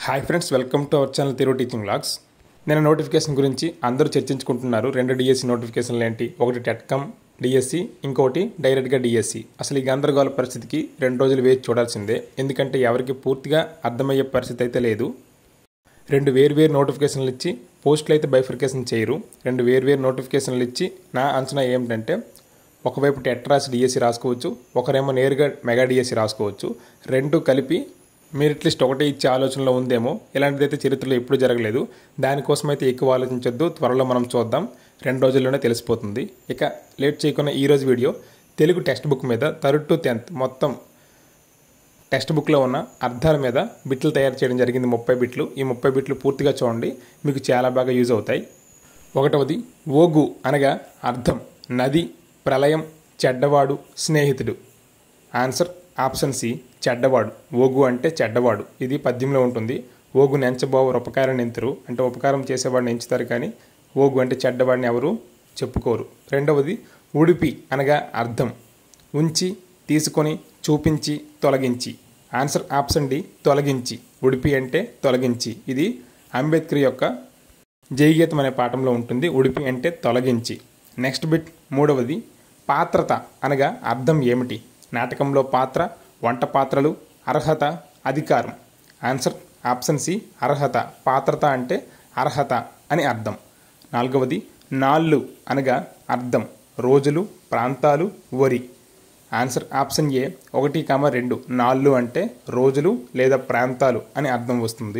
hi friends welcome to our channel తిరుగు teaching logs నేను notification గురించి అందరూ చర్చించుకుంటున్నారు రెండు డిఎస్సి నోటిఫికేషన్లు ఏంటి ఒకటి టెట్కమ్ డిఎస్సి ఇంకొకటి డైరెక్ట్గా డిఎస్సి అసలు ఈ గందరగోళ పరిస్థితికి రెండు రోజులు వేచి చూడాల్సిందే ఎందుకంటే ఎవరికి పూర్తిగా అర్థమయ్యే పరిస్థితి అయితే లేదు రెండు వేర్వేరు నోటిఫికేషన్లు ఇచ్చి పోస్టులు అయితే బైఫర్కేషన్ చేయరు రెండు వేర్వేరు నోటిఫికేషన్లు ఇచ్చి నా అంచనా ఏమిటంటే ఒకవైపు టెట్రాస్ డిఎస్సి రాసుకోవచ్చు ఒకరేమో నేరుగా మెగా డిఎస్సి రాసుకోవచ్చు రెండు కలిపి మెరిట్ లిస్ట్ ఒకటే ఇచ్చే ఆలోచనలో ఉందేమో ఇలాంటిదైతే చరిత్రలో ఎప్పుడు జరగలేదు దానికోసం అయితే ఎక్కువ ఆలోచించొద్దు త్వరలో మనం చూద్దాం రెండు రోజుల్లోనే తెలిసిపోతుంది ఇక లేట్ చేయకుండా ఈరోజు వీడియో తెలుగు టెక్స్ట్ బుక్ మీద థర్డ్ టు టెన్త్ మొత్తం టెక్స్ట్ బుక్లో ఉన్న అర్థాల మీద బిట్లు తయారు చేయడం జరిగింది ముప్పై బిట్లు ఈ ముప్పై బిట్లు పూర్తిగా చూడండి మీకు చాలా బాగా యూజ్ అవుతాయి ఒకటవది ఓగు అనగా అర్థం నది ప్రళయం చెడ్డవాడు స్నేహితుడు ఆన్సర్ ఆప్షన్ సి చెడ్డవాడు ఓగు అంటే చెడ్డవాడు ఇది పద్యంలో ఉంటుంది ఓగు నెంచబోవరు ఉపకారం నెంతురు అంటే ఉపకారం చేసేవాడిని ఎంచుతారు కానీ ఓగు అంటే చెడ్డవాడిని ఎవరు చెప్పుకోరు రెండవది ఉడిపి అనగా అర్థం ఉంచి తీసుకొని చూపించి తొలగించి ఆన్సర్ ఆప్షన్ డి తొలగించి ఉడిపి అంటే తొలగించి ఇది అంబేద్కర్ యొక్క జయగీతం అనే పాఠంలో ఉంటుంది ఉడిపి అంటే తొలగించి నెక్స్ట్ బిట్ మూడవది పాత్రత అనగా అర్థం ఏమిటి నాటకంలో పాత్ర వంట పాత్రలు అర్హత అధికారం ఆన్సర్ ఆప్షన్ సి అర్హత పాత్రత అంటే అర్హత అని అర్థం నాలుగవది నాళ్ళు అనగా అర్థం రోజులు ప్రాంతాలు వరి ఆన్సర్ ఆప్షన్ ఏ ఒకటి కామ రెండు నాళ్ళు అంటే రోజులు లేదా ప్రాంతాలు అని అర్థం వస్తుంది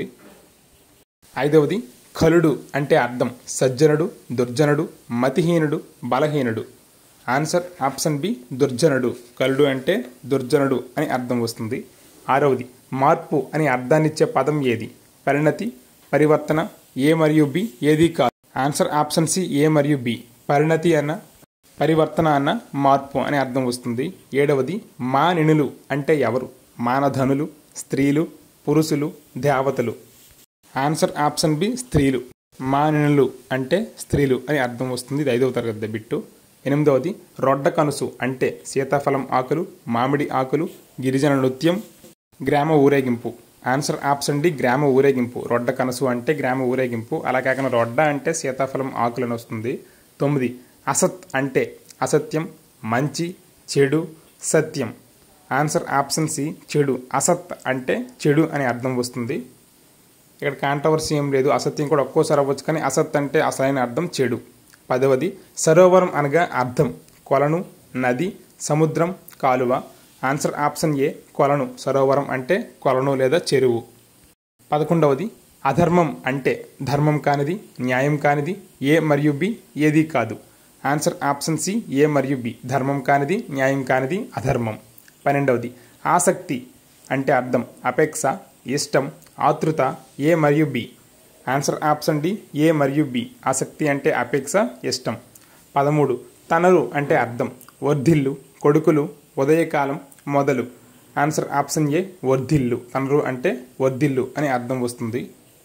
ఐదవది కలుడు అంటే అర్థం సజ్జనుడు దుర్జనుడు మతిహీనుడు బలహీనుడు ఆన్సర్ ఆప్షన్ బి దుర్జనుడు కలుడు అంటే దుర్జనుడు అని అర్థం వస్తుంది ఆరవది మార్పు అని అర్థాన్నిచ్చే పదం ఏది పరిణతి పరివర్తన ఏ మరియు బి ఏది కాదు ఆన్సర్ ఆప్షన్ సి ఏ మరియు బి పరిణతి అన్న పరివర్తన అన్న మార్పు అని అర్థం వస్తుంది ఏడవది మానినులు అంటే ఎవరు మానధనులు స్త్రీలు పురుషులు దేవతలు ఆన్సర్ ఆప్షన్ బి స్త్రీలు మానినులు అంటే స్త్రీలు అని అర్థం వస్తుంది ఇది ఐదవ తరగతి బిట్టు ఎనిమిదవది రొడ్డ కనుసు అంటే సీతాఫలం ఆకులు మామిడి ఆకులు గిరిజన నృత్యం గ్రామ ఊరేగింపు ఆన్సర్ ఆప్షన్ డి గ్రామ ఊరేగింపు రొడ్డ కనసు అంటే గ్రామ ఊరేగింపు అలా కాకుండా రొడ్డ అంటే సీతాఫలం ఆకులను వస్తుంది తొమ్మిది అసత్ అంటే అసత్యం మంచి చెడు సత్యం ఆన్సర్ ఆప్షన్ సి చెడు అసత్ అంటే చెడు అని అర్థం వస్తుంది ఇక్కడ కాంట్రవర్సీ ఏం లేదు అసత్యం కూడా ఒక్కోసారి అవ్వచ్చు కానీ అసత్ అంటే అసలైన అర్థం చెడు పదవది సరోవరం అనగా అర్థం కొలను నది సముద్రం కాలువ ఆన్సర్ ఆప్షన్ ఏ కొలను సరోవరం అంటే కొలను లేదా చెరువు పదకొండవది అధర్మం అంటే ధర్మం కానిది న్యాయం కానిది ఏ మరియు బి ఏది కాదు ఆన్సర్ ఆప్షన్ సి ఏ మరియు బి ధర్మం కానిది న్యాయం కానిది అధర్మం పన్నెండవది ఆసక్తి అంటే అర్థం అపేక్ష ఇష్టం ఆతృత ఏ మరియు B answer option D A మరియు బి ఆసక్తి అంటే అపేక్ష ఇష్టం పదమూడు తనరు అంటే అర్థం వర్ధిల్లు కొడుకులు ఉదయకాలం మొదలు ఆన్సర్ ఆప్షన్ ఏ వర్ధిల్లు తనరు అంటే వర్ధిల్లు అని అర్థం వస్తుంది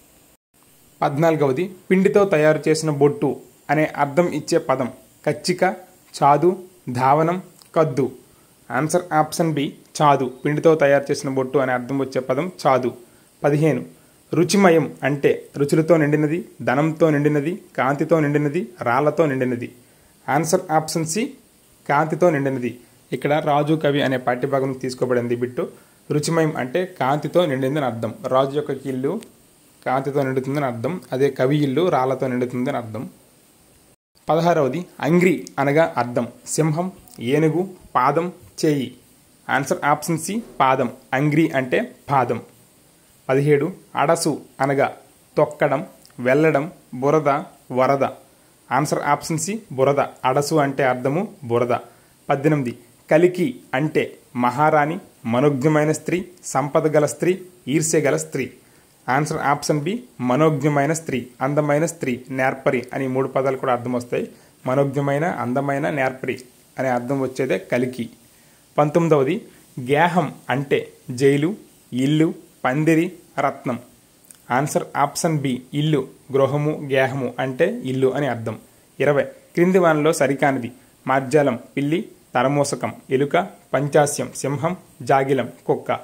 పద్నాలుగవది పిండితో తయారు చేసిన బొట్టు అనే అర్థం ఇచ్చే పదం కచ్చిక చాదు ధావనం కద్దు ఆన్సర్ ఆప్షన్ బి చాదు పిండితో తయారు చేసిన బొట్టు అనే అర్థం వచ్చే పదం చాదు పదిహేను రుచిమయం అంటే రుచులతో నిండినది ధనంతో నిండినది కాంతితో నిండినది రాళ్లతో నిండినది ఆన్సర్ ఆప్షన్ సి కాంతితో నిండినది ఇక్కడ రాజు కవి అనే పాఠ్యభాగం తీసుకోబడింది బిట్టు రుచిమయం అంటే కాంతితో నిండిందని అర్థం రాజు యొక్క ఇల్లు కాంతితో నిండుతుందని అర్థం అదే కవి ఇల్లు రాళ్లతో నిండుతుందని అర్థం పదహారవది అంగ్రి అనగా అర్థం సింహం ఏనుగు పాదం చేయి ఆన్సర్ ఆప్షన్ సి పాదం అంగ్రి అంటే పాదం పదిహేడు అడసు అనగా తొక్కడం వెళ్ళడం బురద వరద ఆన్సర్ ఆప్షన్ సి బురద అడసు అంటే అర్థము బురద పద్దెనిమిది కలికి అంటే మహారాణి మనోజ్ఞమైన స్త్రీ సంపద గల స్త్రీ ఈర్ష్య గల స్త్రీ ఆన్సర్ ఆప్షన్ బి మనోజ్ఞమైన స్త్రీ అందమైన స్త్రీ నేర్పరి అని మూడు పదాలు కూడా అర్థం వస్తాయి మనోజ్ఞమైన అందమైన నేర్పరి అనే అర్థం వచ్చేదే కలికి పంతొమ్మిదవది గేహం అంటే జైలు ఇల్లు పందిరి రత్నం ఆన్సర్ ఆప్షన్ బి ఇల్లు గృహము గేహము అంటే ఇల్లు అని అర్థం ఇరవై క్రింది వానలో సరికానిది మార్జాలం పిల్లి తరమూసకం ఎలుక పంచాస్యం సింహం జాగిలం కుక్క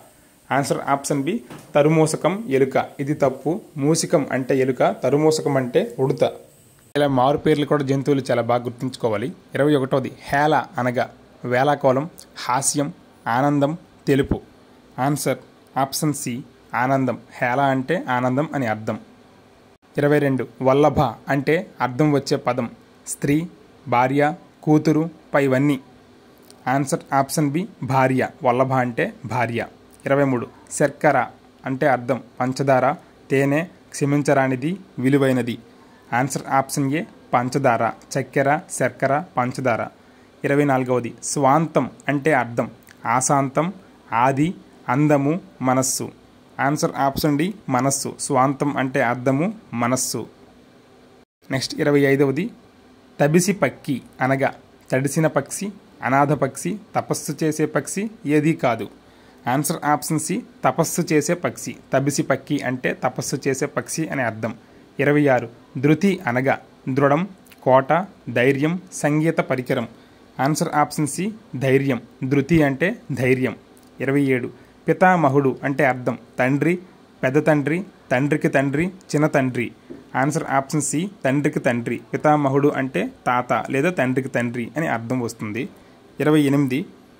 ఆన్సర్ ఆప్షన్ బి తరుమూసకం ఎలుక ఇది తప్పు మూసికం అంటే ఎలుక తరుమూసకం అంటే ఉడత ఇలా మారు పేర్లు కూడా జంతువులు చాలా బాగా గుర్తుంచుకోవాలి ఇరవై ఒకటోది హేళ అనగా వేలాకోలం హాస్యం ఆనందం తెలుపు ఆన్సర్ ఆప్షన్ సి ఆనందం హేళ అంటే ఆనందం అని అర్థం ఇరవై రెండు వల్లభ అంటే అర్థం వచ్చే పదం స్త్రీ భార్య కూతురు పైవన్నీ ఆన్సర్ ఆప్షన్ బి భార్య వల్లభ అంటే భార్య ఇరవై మూడు శర్కర అంటే అర్థం పంచదార తేనె క్షమించరానిది విలువైనది ఆన్సర్ ఆప్షన్ ఏ పంచదార చక్కెర శర్కర పంచదార ఇరవై నాలుగవది స్వాంతం అంటే అర్థం ఆశాంతం ఆది అందము మనస్సు ఆన్సర్ ఆప్షన్ డి మనస్సు స్వాంతం అంటే అర్థము మనస్సు నెక్స్ట్ ఇరవై ఐదవది తబిసి పక్కి అనగా తడిసిన పక్షి అనాథ పక్షి తపస్సు చేసే పక్షి ఏదీ కాదు ఆన్సర్ ఆప్షన్ సి తపస్సు చేసే పక్షి తబిసి పక్కి అంటే తపస్సు చేసే పక్షి అని అర్థం ఇరవై ఆరు ధృతి అనగా దృఢం కోట ధైర్యం సంగీత పరికరం ఆన్సర్ ఆప్షన్ సి ధైర్యం ధృతి అంటే ధైర్యం ఇరవై ఏడు పితామహుడు అంటే అర్థం తండ్రి పెద్ద తండ్రి తండ్రికి తండ్రి చిన్న తండ్రి ఆన్సర్ ఆప్షన్ సి తండ్రికి తండ్రి పితామహుడు అంటే తాత లేదా తండ్రికి తండ్రి అని అర్థం వస్తుంది ఇరవై ఎనిమిది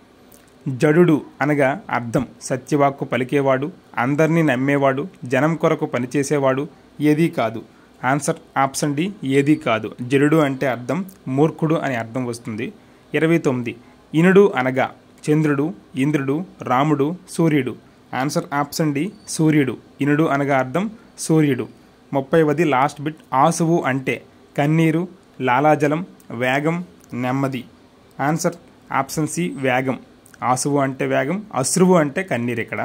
జడుడు అనగా అర్థం సత్యవాక్కు పలికేవాడు అందరినీ నమ్మేవాడు జనం కొరకు పనిచేసేవాడు ఏదీ కాదు ఆన్సర్ ఆప్షన్ డి ఏదీ కాదు జడుడు అంటే అర్థం మూర్ఖుడు అని అర్థం వస్తుంది ఇరవై తొమ్మిది ఇనుడు అనగా చంద్రుడు ఇంద్రుడు రాముడు సూర్యుడు ఆన్సర్ ఆప్షన్ డి సూర్యుడు ఇనుడు అనగా అర్థం సూర్యుడు ముప్పైవది లాస్ట్ బిట్ ఆసువు అంటే కన్నీరు లాలాజలం వేగం నెమ్మది ఆన్సర్ ఆప్షన్ సి వేగం ఆసువు అంటే వేగం అశ్రువు అంటే కన్నీరు ఇక్కడ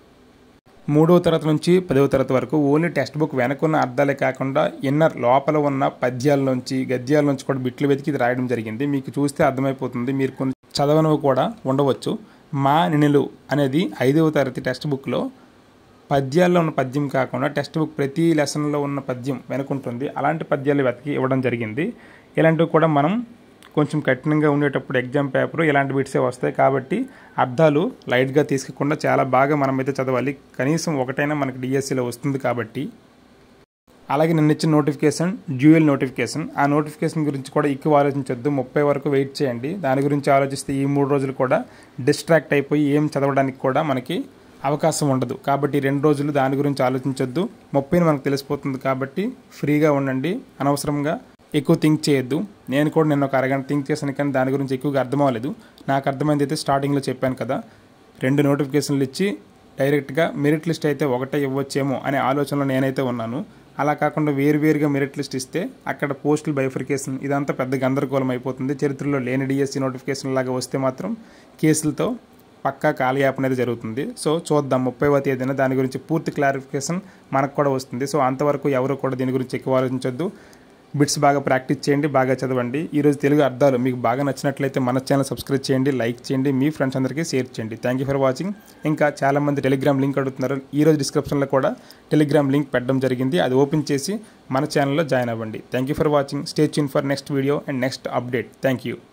మూడవ తరగతి నుంచి పదవ తరగతి వరకు ఓన్లీ టెక్స్ట్ బుక్ వెనకున్న అర్థాలే కాకుండా ఇన్నర్ లోపల ఉన్న పద్యాల నుంచి గద్యాల నుంచి కూడా బిట్లు వెతికి ఇది రాయడం జరిగింది మీకు చూస్తే అర్థమైపోతుంది మీరు కొన్ని చదవనవి కూడా ఉండవచ్చు మా నినులు అనేది ఐదవ తరగతి టెక్స్ట్ బుక్లో పద్యాల్లో ఉన్న పద్యం కాకుండా టెక్స్ట్ బుక్ ప్రతి లెసన్లో ఉన్న పద్యం వెనుకుంటుంది అలాంటి పద్యాలు వెతికి ఇవ్వడం జరిగింది ఇలాంటివి కూడా మనం కొంచెం కఠినంగా ఉండేటప్పుడు ఎగ్జామ్ పేపర్ ఇలాంటి బిట్సే వస్తాయి కాబట్టి అర్థాలు లైట్గా తీసుకోకుండా చాలా బాగా మనమైతే చదవాలి కనీసం ఒకటైనా మనకి డిఎస్సిలో వస్తుంది కాబట్టి అలాగే నిన్న ఇచ్చిన నోటిఫికేషన్ డ్యూయల్ నోటిఫికేషన్ ఆ నోటిఫికేషన్ గురించి కూడా ఎక్కువ ఆలోచించొద్దు ముప్పై వరకు వెయిట్ చేయండి దాని గురించి ఆలోచిస్తే ఈ మూడు రోజులు కూడా డిస్ట్రాక్ట్ అయిపోయి ఏం చదవడానికి కూడా మనకి అవకాశం ఉండదు కాబట్టి రెండు రోజులు దాని గురించి ఆలోచించొద్దు ముప్పైని మనకు తెలిసిపోతుంది కాబట్టి ఫ్రీగా ఉండండి అనవసరంగా ఎక్కువ థింక్ చేయొద్దు నేను కూడా నిన్న ఒక అరగంట థింక్ చేశాను కానీ దాని గురించి ఎక్కువగా అర్థం అవ్వలేదు నాకు అర్థమైంది అయితే స్టార్టింగ్లో చెప్పాను కదా రెండు నోటిఫికేషన్లు ఇచ్చి డైరెక్ట్గా మెరిట్ లిస్ట్ అయితే ఒకటే ఇవ్వచ్చేమో అనే ఆలోచనలో నేనైతే ఉన్నాను అలా కాకుండా వేరువేరుగా మెరిట్ లిస్ట్ ఇస్తే అక్కడ పోస్టుల బైఫర్కేషన్ ఇదంతా పెద్ద గందరగోళం అయిపోతుంది చరిత్రలో లేని డిఎస్సి నోటిఫికేషన్ లాగా వస్తే మాత్రం కేసులతో పక్కా కాలయాపన అనేది జరుగుతుంది సో చూద్దాం ముప్పైవ తేదీన దాని గురించి పూర్తి క్లారిఫికేషన్ మనకు కూడా వస్తుంది సో అంతవరకు ఎవరు కూడా దీని గురించి ఎక్కువ ఆలోచించొద్దు బిట్స్ బాగా ప్రాక్టీస్ చేయండి బాగా చదవండి ఈరోజు తెలుగు అర్థాలు మీకు బాగా నచ్చినట్లయితే మన ఛానల్ సబ్స్క్రైబ్ చేయండి లైక్ చేయండి మీ ఫ్రెండ్స్ అందరికీ షేర్ చేయండి థ్యాంక్ యూ ఫర్ వాచింగ్ ఇంకా చాలామంది టెలిగ్రామ్ లింక్ అడుగుతున్నారు ఈరోజు డిస్క్రిప్షన్లో కూడా టెలిగ్రామ్ లింక్ పెట్టడం జరిగింది అది ఓపెన్ చేసి మన ఛానల్లో జాయిన్ అవ్వండి thank you for watching stay tune for next video and next update thank you